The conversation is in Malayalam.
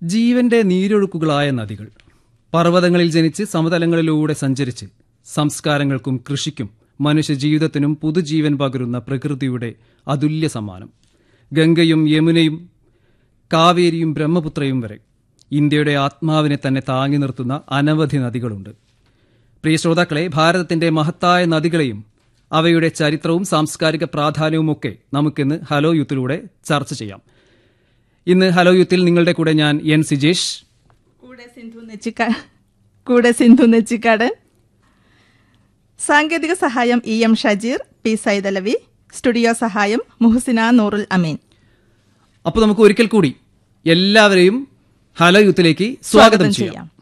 ജീവന്റെ നീരൊഴുക്കുകളായ നദികൾ പർവ്വതങ്ങളിൽ ജനിച്ച് സമതലങ്ങളിലൂടെ സഞ്ചരിച്ച് സംസ്കാരങ്ങൾക്കും കൃഷിക്കും മനുഷ്യജീവിതത്തിനും പുതുജീവൻ പകരുന്ന പ്രകൃതിയുടെ അതുല്യ സമ്മാനം ഗംഗയും യമുനയും കാവേരിയും ബ്രഹ്മപുത്രയും വരെ ഇന്ത്യയുടെ ആത്മാവിനെ തന്നെ താങ്ങി നിർത്തുന്ന അനവധി നദികളുണ്ട് പ്രിയ ശ്രോതാക്കളെ ഭാരതത്തിന്റെ മഹത്തായ നദികളെയും അവയുടെ ചരിത്രവും സാംസ്കാരിക പ്രാധാന്യവുമൊക്കെ നമുക്കിന്ന് ഹലോ യൂത്തിലൂടെ ചർച്ച ചെയ്യാം ഇന്ന് ഹലോ യൂത്തിൽ നിങ്ങളുടെ കൂടെ ഞാൻ എൻ സിജേഷ് കൂടെ സിന്ധു നെച്ചിക്കാ കൂടെ സിന്ധു നെച്ചിക്കാട് സാങ്കേതിക സഹായം E M Shajeer P Saidalavi studio സഹായം മുഹസിന നൂറുൽ അമീൻ അപ്പോൾ നമുക്ക് ഒരിക്കൽ കൂടി എല്ലാവരെയും ഹലോ യൂത്തിലേക്ക് സ്വാഗതം ചെയ്യാം